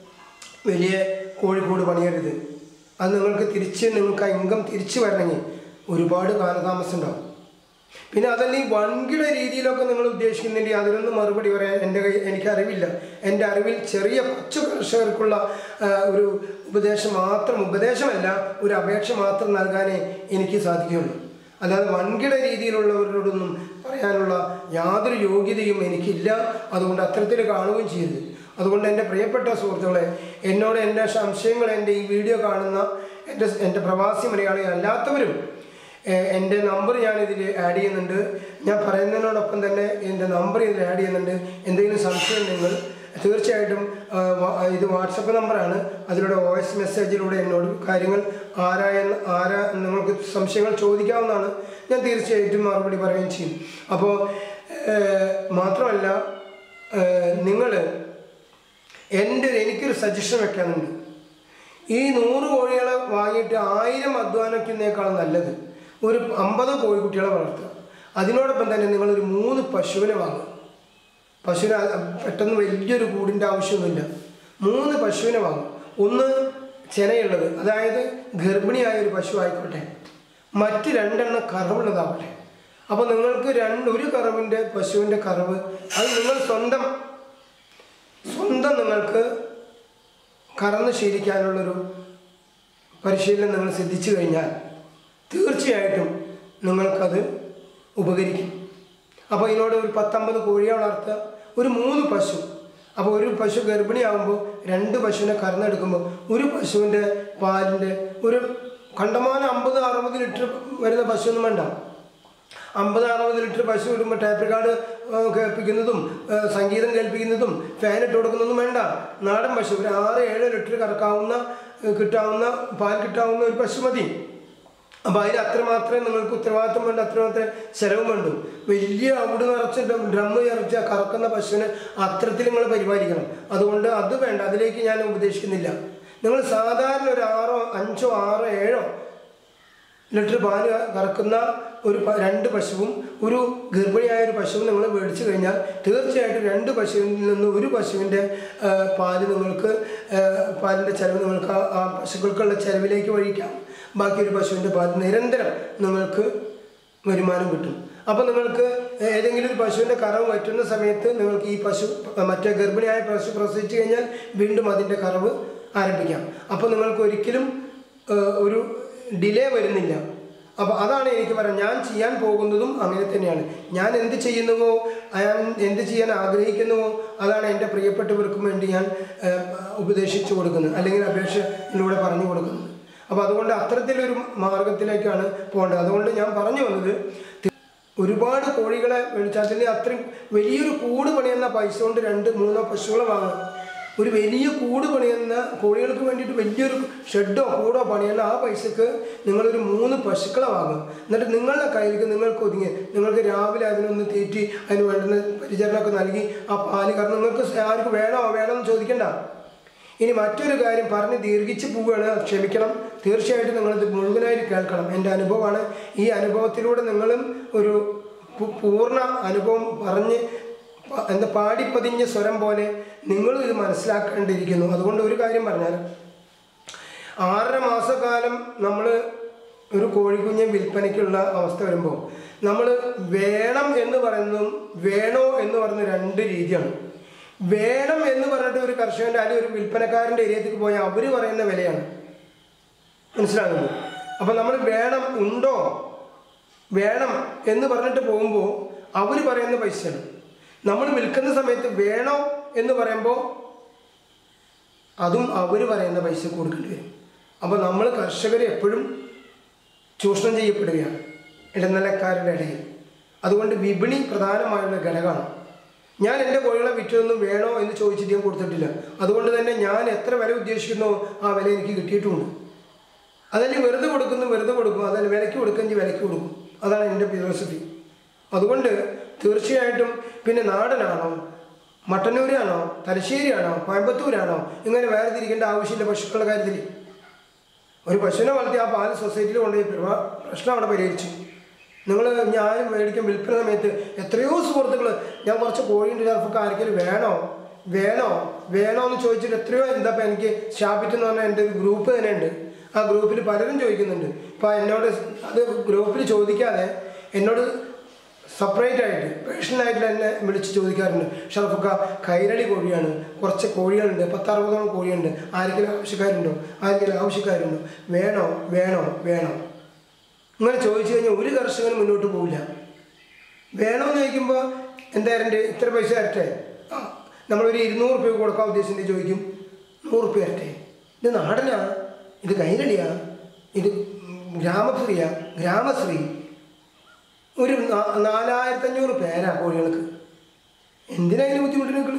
വലിയ കോഴിക്കോട് പണിയരുത് അത് നിങ്ങൾക്ക് തിരിച്ച് നിങ്ങൾക്ക് ആ ഇൻകം തിരിച്ചു വരണമെങ്കിൽ ഒരുപാട് കാലതാമസം ഉണ്ടാവും പിന്നെ അതല്ല ഈ വൻകിട രീതിയിലൊക്കെ നിങ്ങൾ ഉദ്ദേശിക്കുന്നുണ്ടെങ്കിൽ അതിനൊന്നും മറുപടി പറയാൻ എൻ്റെ കൈ എനിക്ക് അറിവില്ല എൻ്റെ അറിവിൽ ചെറിയ കൊച്ചു കർഷകർക്കുള്ള ആ, ഒരു ഉപദേശം മാത്രം ഉപദേശമല്ല ഒരു അപേക്ഷ മാത്രം നൽകാനേ എനിക്ക് സാധിക്കുകയുള്ളൂ അല്ലാതെ വൻകിട രീതിയിലുള്ളവരോടൊന്നും പറയാനുള്ള യാതൊരു യോഗ്യതയും എനിക്കില്ല അതുകൊണ്ട് അത്തരത്തിൽ കാണുകയും ചെയ്യരുത് അതുകൊണ്ട് എൻ്റെ പ്രിയപ്പെട്ട സുഹൃത്തുക്കളെ എന്നോട് എൻ്റെ സംശയങ്ങൾ എൻ്റെ ഈ വീഡിയോ കാണുന്ന എൻ്റെ എൻ്റെ പ്രവാസി മലയാളി അല്ലാത്തവരും ഏഹ് എൻ്റെ നമ്പർ ഞാൻ ഇതിൽ ആഡ് ചെയ്യുന്നുണ്ട് ഞാൻ പറയുന്നതിനോടൊപ്പം തന്നെ എൻ്റെ നമ്പർ ഇതിൽ ആഡ് ചെയ്യുന്നുണ്ട് എന്തെങ്കിലും സംശയം ഉണ്ടെങ്കിൽ തീർച്ചയായിട്ടും ആ, വാ- ഇത് വാട്സപ്പ് നമ്പറാണ് അതിലൂടെ വോയിസ് മെസ്സേജിലൂടെ എന്നോട് കാര്യങ്ങൾ ആരായെന്ന് ആരാ നിങ്ങൾക്ക് സംശയങ്ങൾ ചോദിക്കാവുന്നതാണ് ഞാൻ തീർച്ചയായിട്ടും മറുപടി പറയുകയും ചെയ്യും അപ്പോൾ മാത്രമല്ല നിങ്ങൾ എൻ്റെ എനിക്കൊരു സജഷൻ വെക്കാനുണ്ട് ഈ നൂറ് കോഴികളെ വാങ്ങിയിട്ട് ആയിരം അധ്വാനിക്കുന്നേക്കാൾ നല്ലത് ഒരു അമ്പത് കോഴിക്കുട്ടികളെ വളർത്തുക അതിനോടൊപ്പം തന്നെ നിങ്ങളൊരു മൂന്ന് പശുവിനെ വാങ്ങുക പശുവിന് അത് പെട്ടെന്ന് വലിയൊരു കൂടിൻ്റെ ആവശ്യമൊന്നുമില്ല മൂന്ന് പശുവിനെ വാങ്ങും ഒന്ന് ചെനയുള്ളത് അതായത് ഗർഭിണിയായ ഒരു പശു ആയിക്കോട്ടെ മറ്റ് രണ്ടെണ്ണം കറവുള്ളതാവട്ടെ അപ്പോൾ നിങ്ങൾക്ക് രണ്ട് ഒരു കറവിൻ്റെ പശുവിൻ്റെ കറവ് അത് നിങ്ങൾ സ്വന്തം സ്വന്തം നിങ്ങൾക്ക് കറന്ന് ശീലിക്കാനുള്ളൊരു പരിശീലനം നിങ്ങൾ സിദ്ധിച്ചു കഴിഞ്ഞാൽ തീർച്ചയായിട്ടും നിങ്ങൾക്കത് ഉപകരിക്കും അപ്പോൾ ഇതിനോട് ഒരു പത്തമ്പത് കോഴിയെ വളർത്തുക ഒരു മൂന്ന് പശു അപ്പോൾ ഒരു പശു ഗർഭിണിയാകുമ്പോൾ രണ്ട് പശുവിനെ കറന്നെടുക്കുമ്പോൾ ഒരു പശുവിൻ്റെ പാലിൻ്റെ ഒരു കണ്ടമാനം അമ്പത് അറുപത് ലിറ്റർ വരുന്ന പശുവൊന്നും വേണ്ട അമ്പത് അറുപത് ലിറ്റർ പശു ഇടുമ്പോൾ ടേപ്പ് കാർഡ് കേൾപ്പിക്കുന്നതും ആ, സംഗീതം കേൾപ്പിക്കുന്നതും ഫാൻ ഇട്ട് കൊടുക്കുന്നതൊന്നും വേണ്ട നാടൻ പശു ഒരു ആറ് ഏഴ് ലിറ്റർ കറക്കാവുന്ന ആ, കിട്ടാവുന്ന പാൽ കിട്ടാവുന്ന ഒരു പശു മതി അപ്പോൾ അതിന് അത്രമാത്രമേ നിങ്ങൾക്ക് ഉത്തരവാദിത്വം വേണ്ട അത്രമാത്രമേ ചിലവും വേണ്ടു വലിയ അവിടെ നിറച്ച് ഡ്രമ്മ് നിറച്ച് കറക്കുന്ന പശുവിനെ അത്തരത്തിൽ നിങ്ങൾ പരിപാലിക്കണം അതുകൊണ്ട് അത് വേണ്ട അതിലേക്ക് ഞാൻ ഉപദേശിക്കുന്നില്ല നിങ്ങൾ സാധാരണ ഒരു ആറോ അഞ്ചോ ആറോ ഏഴോ ലിറ്റർ പാല് കറക്കുന്ന ഒരു പ- രണ്ട് പശുവും ഒരു ഗർഭിണിയായ ഒരു പശുവും നിങ്ങൾ മേടിച്ചു കഴിഞ്ഞാൽ തീർച്ചയായിട്ടും രണ്ട് പശുവിൽ നിന്ന് ഒരു പശുവിൻ്റെ ആ, പാല് നിങ്ങൾക്ക് ആ, പാലിൻ്റെ ചിലവ് നിങ്ങൾക്ക് ആ- ആ പശുക്കൾക്കുള്ള ചിലവിലേക്ക് വഴിക്കാം ബാക്കി ഒരു പശുവിൻ്റെ പാൽ നിരന്തരം നിങ്ങൾക്ക് വരുമാനം കിട്ടും അപ്പോൾ നിങ്ങൾക്ക് ഏതെങ്കിലും ഒരു പശുവിൻ്റെ കറവ് വറ്റുന്ന സമയത്ത് നിങ്ങൾക്ക് ഈ പശു മറ്റേ ഗർഭിണിയായ പശു പ്രസവിച്ചു കഴിഞ്ഞാൽ വീണ്ടും അതിൻ്റെ കറവ് ആരംഭിക്കാം അപ്പോൾ നിങ്ങൾക്ക് ഒരിക്കലും ഏഹ്, ഒരു ഡിലേ വരുന്നില്ല അപ്പോൾ അതാണ് എനിക്ക് പറയാം ഞാൻ ചെയ്യാൻ പോകുന്നതും അങ്ങനെ തന്നെയാണ് ഞാൻ എന്ത് ചെയ്യുന്നുവോ ഞാൻ എന്ത് ചെയ്യാൻ ആഗ്രഹിക്കുന്നുവോ അതാണ് എൻ്റെ പ്രിയപ്പെട്ടവർക്കും വേണ്ടി ഞാൻ ഏഹ്, ഉപദേശിച്ചു കൊടുക്കുന്നത് അല്ലെങ്കിൽ അപേക്ഷയിലൂടെ പറഞ്ഞു കൊടുക്കുന്നത് അപ്പോൾ അതുകൊണ്ട് അത്തരത്തിലൊരു മാർഗത്തിലേക്കാണ് പോകേണ്ടത് അതുകൊണ്ട് ഞാൻ പറഞ്ഞു വന്നത് ഒരുപാട് കോഴികളെ മേടിച്ചാൽ അതിന് അത്രയും വലിയൊരു കൂട് പണിയുന്ന പൈസ കൊണ്ട് രണ്ട് മൂന്നോ പശുക്കളെ വാങ്ങാം ഒരു വലിയ കൂട് പണിയുന്ന കോഴികൾക്ക് വേണ്ടിയിട്ട് വലിയൊരു ഷെഡോ കൂടോ പണിയുന്ന ആ പൈസക്ക് നിങ്ങളൊരു മൂന്ന് പശുക്കളെ വാങ്ങും എന്നിട്ട് നിങ്ങളുടെ കയ്യിലേക്ക് നിങ്ങൾക്ക് ഒതുങ്ങി നിങ്ങൾക്ക് രാവിലെ അതിനൊന്ന് തീറ്റി അതിന് വേണ്ടുന്ന പരിചരണമൊക്കെ നൽകി ആ പാല് കാരണം നിങ്ങൾക്ക് ആർക്ക് വേണോ വേണോ എന്ന് ചോദിക്കണ്ട ഇനി മറ്റൊരു കാര്യം പറഞ്ഞ് ദീർഘിച്ച് പോവുകയാണ് ക്ഷമിക്കണം തീർച്ചയായിട്ടും നിങ്ങളിത് മുഴുവനായിട്ട് കേൾക്കണം എൻ്റെ അനുഭവമാണ് ഈ അനുഭവത്തിലൂടെ നിങ്ങളും ഒരു പു- പൂർണ്ണ അനുഭവം പറഞ്ഞ് പ- എന്താ പാടിപ്പതിഞ്ഞ സ്വരം പോലെ നിങ്ങളും ഇത് മനസ്സിലാക്കേണ്ടിയിരിക്കുന്നു അതുകൊണ്ട് ഒരു കാര്യം പറഞ്ഞാൽ ആറര മാസക്കാലം നമ്മൾ ഒരു കോഴിക്കുഞ്ഞെ വിൽപ്പനയ്ക്കുള്ള അവസ്ഥ വരുമ്പോൾ നമ്മൾ വേണം എന്ന് പറയുന്നതും വേണോ എന്ന് പറയുന്ന രണ്ട് രീതിയാണ് വേണം എന്ന് പറഞ്ഞിട്ട് ഒരു കർഷകൻ്റെ അല്ലെങ്കിൽ ഒരു വിൽപ്പനക്കാരൻ്റെ ഏരിയത്തേക്ക് പോയാൽ അവർ പറയുന്ന വിലയാണ് മനസ്സിലാകുന്നു അപ്പം നമ്മൾ വേണം ഉണ്ടോ വേണം എന്ന് പറഞ്ഞിട്ട് പോകുമ്പോൾ അവർ പറയുന്ന പൈസയാണ് നമ്മൾ വിൽക്കുന്ന സമയത്ത് വേണോ എന്ന് പറയുമ്പോൾ അതും അവർ പറയുന്ന പൈസ കൊടുക്കേണ്ടി വരും അപ്പോൾ നമ്മൾ കർഷകർ എപ്പോഴും ചൂഷണം ചെയ്യപ്പെടുകയാണ് ഇടനിലക്കാരുടെ ഇടയിൽ അതുകൊണ്ട് വിപണി പ്രധാനമായുള്ള ഘടകമാണ് ഞാൻ എൻ്റെ കോഴികളെ വിറ്റതൊന്നും വേണോ എന്ന് ചോദിച്ചിട്ട് ഞാൻ കൊടുത്തിട്ടില്ല അതുകൊണ്ട് തന്നെ ഞാൻ എത്ര വില ഉദ്ദേശിക്കുന്നോ ആ വില എനിക്ക് കിട്ടിയിട്ടുമുണ്ട് അതല്ല വെറുതെ കൊടുക്കുന്നു വെറുതെ കൊടുക്കും അതല്ല വിലയ്ക്ക് കൊടുക്കുമെങ്കിൽ വിലയ്ക്ക് കൊടുക്കും അതാണ് എൻ്റെ ഫിലോസഫി അതുകൊണ്ട് തീർച്ചയായിട്ടും പിന്നെ നാടനാണോ മട്ടന്നൂരാണോ തലശ്ശേരിയാണോ കോയമ്പത്തൂരാണോ ഇങ്ങനെ വേർതിരിക്കേണ്ട ആവശ്യമില്ല പശുക്കളുടെ കാര്യത്തിൽ ഒരു പശുവിനെ വളർത്തി ആ പാല് സൊസൈറ്റിയിൽ കൊണ്ടുപോയി പ്രവാ പ്രശ്നം അവിടെ പരിഹരിച്ചു നിങ്ങൾ ഞാൻ മേടിക്കും വിൽപ്പന സമയത്ത് എത്രയോ സുഹൃത്തുക്കൾ ഞാൻ കുറച്ച് കോഴിയുണ്ട് ചിലപ്പോൾ ആർക്കെങ്കിലും വേണോ വേണോ വേണോ എന്ന് ചോദിച്ചിട്ട് എത്രയോ എന്താ ഇപ്പം എനിക്ക് ഷാബിറ്റ് എന്ന് പറഞ്ഞാൽ എൻ്റെ ഒരു ഗ്രൂപ്പ് തന്നെ ഉണ്ട് ആ ഗ്രൂപ്പിൽ പലരും ചോദിക്കുന്നുണ്ട് ഇപ്പോൾ എന്നോട് അത് ഗ്രൂപ്പിൽ ചോദിക്കാതെ എന്നോട് സെപ്പറേറ്റ് ആയിട്ട് പേഴ്സണലായിട്ട് എന്നെ വിളിച്ച് ചോദിക്കാറുണ്ട് ഷറഫക്ക കൈരളി കോഴിയാണ് കുറച്ച് കോഴികളുണ്ട് പത്തറുപതോളം കോഴിയുണ്ട് ആർക്കെങ്കിലും ആവശ്യക്കാരുണ്ടോ ആർക്കെങ്കിലും ആവശ്യക്കാരുണ്ടോ വേണോ വേണോ വേണോ ഇങ്ങനെ ചോദിച്ചു കഴിഞ്ഞാൽ ഒരു കർഷകനും മുന്നോട്ട് പോവില്ല വേണമെന്ന് ചോദിക്കുമ്പോൾ എന്തായാലും ഇത്ര പൈസ തരട്ടെ ആ നമ്മളൊരു ഇരുന്നൂറ് രൂപ കൊടുക്കാൻ ഉദ്ദേശിച്ചിട്ട് ചോദിക്കും നൂറ് രൂപ തരട്ടെ ഇത് നാടനാ ഇത് കൈരളിയാ ഇത് ഗ്രാമശ്രീയാ ഗ്രാമശ്രീ ഒരു നാ- നാലായിരത്തഞ്ഞൂറ് പേരാ കോഴികൾക്ക് എന്തിനാ ഇതിന് ബുദ്ധിമുട്ട് നിങ്ങൾ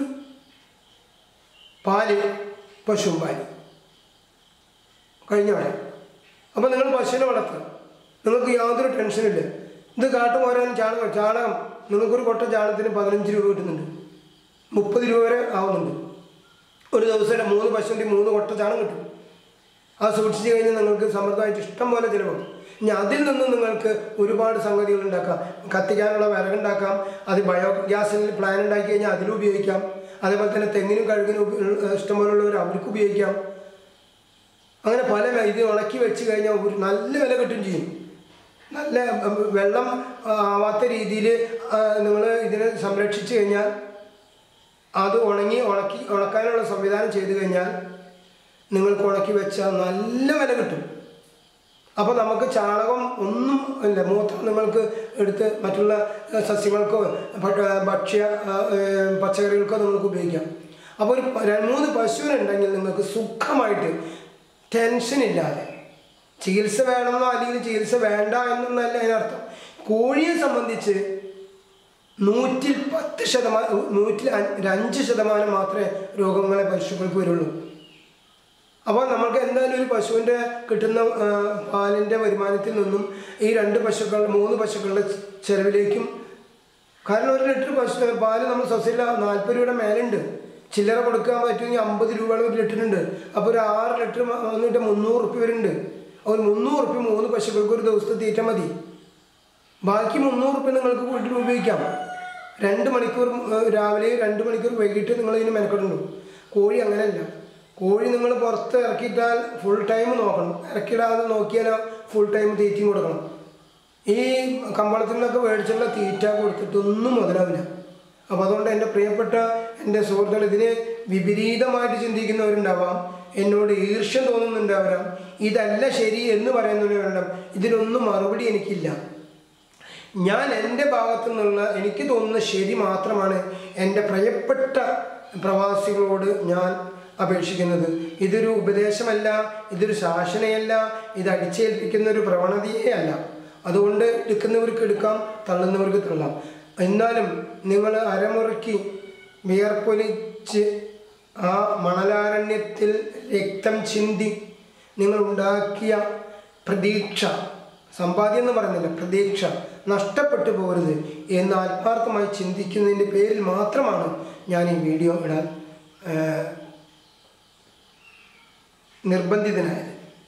പാല് പശുവും പാല് കഴിഞ്ഞ വരെ അപ്പോൾ നിങ്ങൾ പശുവിനെ വളർത്തുക നിങ്ങൾക്ക് യാതൊരു ടെൻഷനില്ല ഇത് കാട്ടു പോരാൻ ചാണകം ചാണകം നിങ്ങൾക്കൊരു കൊട്ട ചാണകത്തിന് പതിനഞ്ച് രൂപ കിട്ടുന്നുണ്ട് മുപ്പത് രൂപ വരെ ആവുന്നുണ്ട് ഒരു ദിവസം മൂന്ന് പശുവിൻ്റെ മൂന്ന് കൊട്ട ചാണകം കിട്ടും ആ സൂക്ഷിച്ച് കഴിഞ്ഞാൽ നിങ്ങൾക്ക് സമൃദ്ധമായിട്ട് ഇഷ്ടം പോലെ ചിലവാകും ഇനി അതിൽ നിന്ന് നിങ്ങൾക്ക് ഒരുപാട് സംഗതികൾ ഉണ്ടാക്കാം കത്തിക്കാനുള്ള വിറകുണ്ടാക്കാം അത് ബയോഗ്യാസിൽ പ്ലാൻ ഉണ്ടാക്കി കഴിഞ്ഞാൽ അതിലും ഉപയോഗിക്കാം അതേപോലെ തന്നെ തെങ്ങിനും കഴുകിനും ഉപ- ഇഷ്ടംപോലുള്ളവർ അവർക്ക് ഉപയോഗിക്കാം അങ്ങനെ പല വെ- ഇത് ഉണക്കി വെച്ച് കഴിഞ്ഞാൽ ഒരു നല്ല വില കിട്ടും ചെയ്യും നല്ല ഉം, വെള്ളം ആ, ആവാത്ത രീതിയിൽ നിങ്ങൾ ഇതിനെ സംരക്ഷിച്ച് കഴിഞ്ഞാൽ അത് ഉണങ്ങി ഉണക്കി ഉണക്കാനുള്ള സംവിധാനം ചെയ്തു കഴിഞ്ഞാൽ നിങ്ങൾക്ക് ഉണക്കി വെച്ചാൽ നല്ല വില കിട്ടും അപ്പോൾ നമുക്ക് ചാണകം ഒന്നും ഇല്ല മൂത്രം നിങ്ങൾക്ക് എടുത്ത് മറ്റുള്ള ഏഹ്, സസ്യങ്ങൾക്കോ ഭ- ഭക്ഷ്യ ആ, ഏഹ്, പച്ചക്കറികൾക്കോ നിങ്ങൾക്ക് ഉപയോഗിക്കാം അപ്പോൾ ഒരു പ- രണ്ട് മൂന്ന് പശുവിനുണ്ടെങ്കിൽ നിങ്ങൾക്ക് സുഖമായിട്ട് ടെൻഷൻ ഇല്ലാതെ ചികിത്സ വേണമെന്നോ അല്ലെങ്കിൽ ചികിത്സ വേണ്ട എന്നൊന്നല്ല അതിനർത്ഥം കോഴിയെ സംബന്ധിച്ച് നൂറ്റിൽ പത്ത് ശതമാനം നൂറ്റിൽ അഞ്ച് ഒരു അഞ്ച് ശതമാനം മാത്രമേ രോഗങ്ങളെ പശുക്കൾക്ക് വരുള്ളൂ അപ്പോൾ നമുക്ക് എന്തായാലും ഒരു പശുവിൻ്റെ കിട്ടുന്ന ആ, പാലിൻ്റെ വരുമാനത്തിൽ നിന്നും ഈ രണ്ട് പശുക്കൾ മൂന്ന് പശുക്കളുടെ ചെലവിലേക്കും കാരണം ഒരു ലിറ്റർ പശു പാല് നമ്മൾ സൊസൈറ്റിയിൽ നാൽപ്പത് രൂപയുടെ മേലുണ്ട് ചില്ലറ കൊടുക്കാൻ പറ്റുമെങ്കിൽ അമ്പത് രൂപയുടെ ഒരു ലിറ്ററിനുണ്ട് അപ്പോൾ ഒരു ആറ് ലിറ്റർ വന്നിട്ട് മുന്നൂറ് റുപ്യ വരുന്നുണ്ട് ഒരു മുന്നൂറ് റുപ്യ മൂന്ന് പശുക്കൾക്ക് ഒരു ദിവസത്തെ തീറ്റ മതി ബാക്കി മുന്നൂറ് റുപ്യ നിങ്ങൾക്ക് വീട്ടിൽ ഉപയോഗിക്കാം രണ്ട് മണിക്കൂർ ഏഹ്, രാവിലെ രണ്ട് മണിക്കൂർ വൈകിട്ട് നിങ്ങൾ ഇതിന് മെനക്കെടുന്നു കോഴി അങ്ങനെയല്ല കോഴി നിങ്ങൾ പുറത്ത് ഇറക്കിയിട്ടാൽ ഫുൾ ടൈം നോക്കണം ഇറക്കിയിടാതെ നോക്കിയാൽ ഫുൾ ടൈം തീറ്റയും കൊടുക്കണം ഈ കമ്പളത്തിൽ നിന്നൊക്കെ മേടിച്ചുള്ള തീറ്റ കൊടുത്തിട്ടൊന്നും മുതലാവില്ല അപ്പോൾ അതുകൊണ്ട് എൻ്റെ പ്രിയപ്പെട്ട എൻ്റെ സുഹൃത്തുക്കൾ ഇതിന് വിപരീതമായിട്ട് ചിന്തിക്കുന്നവരുണ്ടാവാം എന്നോട് ഈർഷ്യ തോന്നുന്നുണ്ടാവാം ഇതല്ല ശരി എന്ന് പറയുന്നവരുണ്ടാവും ഇതിനൊന്നും മറുപടി എനിക്കില്ല ഞാൻ എൻ്റെ ഭാഗത്തു നിന്നുള്ള എനിക്ക് തോന്നുന്ന ശരി മാത്രമാണ് എൻ്റെ പ്രിയപ്പെട്ട പ്രവാസികളോട് ഞാൻ അപേക്ഷിക്കുന്നത് ഇതൊരു ഉപദേശമല്ല ഇതൊരു ശാസനയല്ല ഇത് അടിച്ചേൽപ്പിക്കുന്ന ഒരു പ്രവണതയേ അല്ല അതുകൊണ്ട് എടുക്കുന്നവർക്ക് എടുക്കാം തള്ളുന്നവർക്ക് തള്ളാം എന്നാലും നിങ്ങൾ അരമുറക്കി വിയർപ്പൊലിച്ച് ആ മണലാരണ്യത്തിൽ രക്തം ചിന്തി നിങ്ങൾ ഉണ്ടാക്കിയ പ്രതീക്ഷ സമ്പാദ്യം എന്ന് പറയുന്നില്ല പ്രതീക്ഷ നഷ്ടപ്പെട്ടു പോകരുത് എന്ന് ആത്മാർത്ഥമായി ചിന്തിക്കുന്നതിൻ്റെ പേരിൽ മാത്രമാണ് ഞാൻ ഈ വീഡിയോ ഇടാൻ ആ, നിർബന്ധിതനായത്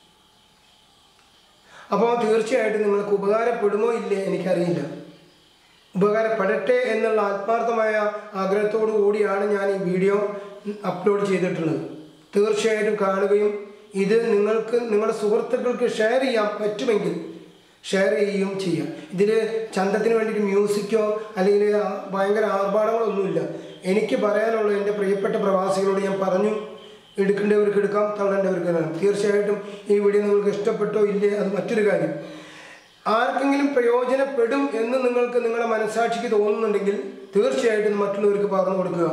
അപ്പോൾ തീർച്ചയായിട്ടും നിങ്ങൾക്ക് ഉപകാരപ്പെടുമോ ഇല്ലേ എനിക്കറിയില്ല ഉപകാരപ്പെടട്ടെ എന്നുള്ള ആത്മാർത്ഥമായ ആഗ്രഹത്തോടു കൂടിയാണ് ഞാൻ ഈ വീഡിയോ അപ്ലോഡ് ചെയ്തിട്ടുള്ളത് തീർച്ചയായിട്ടും കാണുകയും ഇത് നിങ്ങൾക്ക് നിങ്ങളുടെ സുഹൃത്തുക്കൾക്ക് ഷെയർ ചെയ്യാൻ പറ്റുമെങ്കിൽ ഷെയർ ചെയ്യുകയും ചെയ്യാം ഇതിൽ ചന്തത്തിന് വേണ്ടിയിട്ട് മ്യൂസിക്കോ അല്ലെങ്കിൽ ആ ഭയങ്കര ആർഭാടങ്ങളൊന്നുമില്ല എനിക്ക് പറയാനുള്ള എൻ്റെ പ്രിയപ്പെട്ട പ്രവാസികളോട് ഞാൻ പറഞ്ഞു എടുക്കേണ്ടവർക്ക് എടുക്കാം തള്ളേണ്ടവർക്ക് തള്ളാം തീർച്ചയായിട്ടും ഈ വീഡിയോ നിങ്ങൾക്ക് ഇഷ്ടപ്പെട്ടോ ഇല്ലേ അത് മറ്റൊരു കാര്യം ആർക്കെങ്കിലും പ്രയോജനപ്പെടും എന്ന് നിങ്ങൾക്ക് നിങ്ങളുടെ മനസാക്ഷിക്ക് തോന്നുന്നുണ്ടെങ്കിൽ തീർച്ചയായിട്ടും മറ്റുള്ളവർക്ക് പറഞ്ഞു കൊടുക്കുക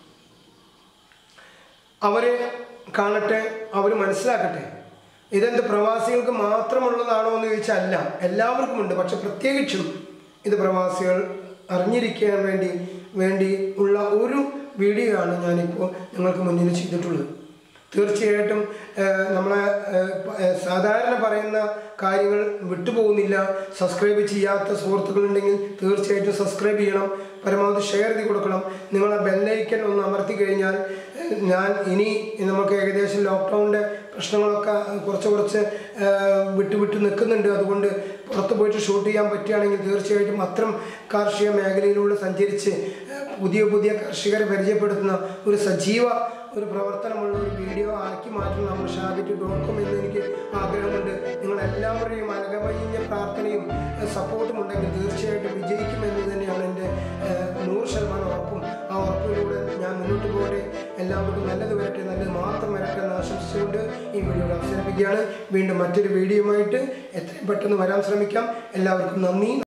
അവരെ കാണട്ടെ അവർ മനസ്സിലാക്കട്ടെ ഇതെന്ത് പ്രവാസികൾക്ക് മാത്രമുള്ളതാണോ എന്ന് ചോദിച്ചാൽ അല്ല എല്ലാവർക്കും ഉണ്ട് പക്ഷെ പ്രത്യേകിച്ചും ഇത് പ്രവാസികൾ അറിഞ്ഞിരിക്കാൻ വേണ്ടി വേണ്ടി ഉള്ള ഒരു വീഡിയോ ആണ് ഞാനിപ്പോൾ നിങ്ങൾക്ക് മുന്നിൽ ചെയ്തിട്ടുള്ളത് തീർച്ചയായിട്ടും ഏഹ്, നമ്മളെ ഏഹ്, പ- ഏഹ്, സാധാരണ പറയുന്ന കാര്യങ്ങൾ വിട്ടുപോകുന്നില്ല സബ്സ്ക്രൈബ് ചെയ്യാത്ത സുഹൃത്തുക്കളുണ്ടെങ്കിൽ തീർച്ചയായിട്ടും സബ്സ്ക്രൈബ് ചെയ്യണം പരമാവധി ഷെയർ ചെയ്ത് കൊടുക്കണം നിങ്ങളെ ബെല്ലൈക്കൻ ഒന്ന് അമർത്തി കഴിഞ്ഞാൽ ഏഹ്, ഞാൻ ഇനി നമുക്ക് ഏകദേശം ലോക്ക്ഡൗണിൻ്റെ പ്രശ്നങ്ങളൊക്കെ കുറച്ച് കുറച്ച് ഏഹ്, വിട്ട് വിട്ട് നിൽക്കുന്നുണ്ട് അതുകൊണ്ട് പുറത്ത് പോയിട്ട് ഷൂട്ട് ചെയ്യാൻ പറ്റുകയാണെങ്കിൽ തീർച്ചയായിട്ടും അത്തരം കാർഷിക മേഖലയിലൂടെ സഞ്ചരിച്ച് ഏഹ്, പുതിയ പുതിയ കർഷകരെ പരിചയപ്പെടുത്തുന്ന ഒരു സജീവ ഒരു പ്രവർത്തനമുള്ള ഒരു വീഡിയോ ആക്കി മാറ്റണം നമ്മൾ ഷാബിറ്റ് ഡോട്ട് കോം എന്ന് എനിക്ക് ആഗ്രഹമുണ്ട് നിങ്ങൾ എല്ലാവരുടെയും അനകമഞ്ഞ പ്രാർത്ഥനയും ഏഹ്, സപ്പോർട്ടും ഉണ്ടെങ്കിൽ തീർച്ചയായിട്ടും വിജയിക്കുമെന്ന് തന്നെയാണ് എൻ്റെ ഏഹ്, നൂറ് ശതമാനം ഉറപ്പും ആ ഉറപ്പിലൂടെ ഞാൻ മുന്നോട്ട് പോകട്ടെ എല്ലാവർക്കും നല്ലത് വരട്ടെ നല്ലത് മാത്രം വരട്ടെ എന്ന് ആശംസിച്ചുകൊണ്ട് ഈ വീഡിയോ അവസാനിപ്പിക്കുകയാണ് വീണ്ടും മറ്റൊരു വീഡിയോയുമായിട്ട് എത്രയും പെട്ടെന്ന് വരാൻ ശ്രമിക്കാം എല്ലാവർക്കും നന്ദി